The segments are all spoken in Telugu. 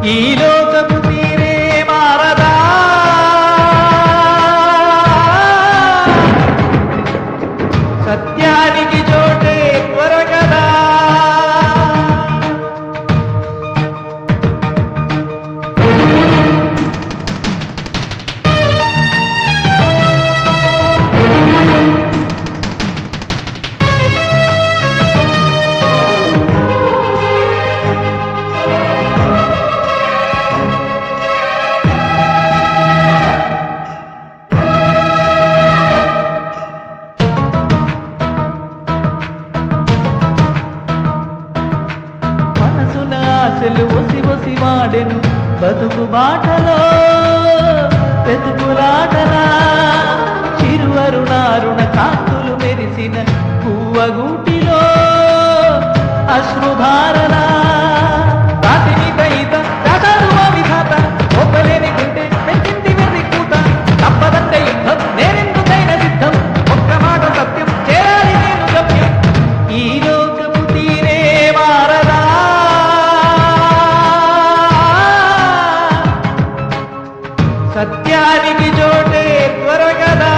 ఈ లోకపు తీరే మారదా సత్యానికి చోటే త్వరగదా మనసున ఆశలు ఒసి ఒసి వాడెను బతుకు బాటలో వెతుకులాటలా చిరువరుణారుణ కాంతులు మెరిసిన పువ్వగూటిలో అశ్రుధారణ రాతిని దయిత రసరువ విధాత ఒప్పలేని గుండె పెంచింది వెర్రి కూత తప్పదంటే యుద్ధం నేనెందుకైన సిద్ధం ఒక్క మాట సత్యం చేరాలి నేను గమ్యం ఈ లోకపు తీరే మారదా సత్యానికి చోటే త్వరగదా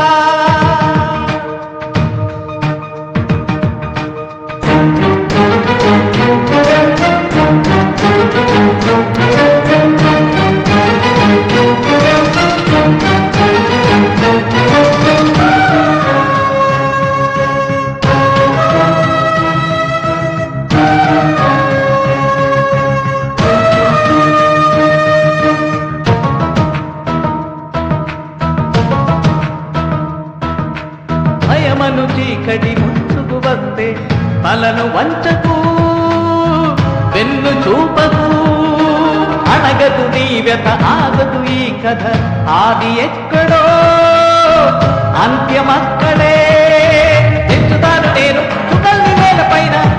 భయమను చీకటి ముంచుకు వస్తే తలను వంచకు వెన్ను చూపకు అణగదు నీ వ్యత ఆగదు ఈ కథ ఆది ఎక్కడో అంత్యమక్కడే తెచ్చుతాను నేను చుకల్ని నేల పైన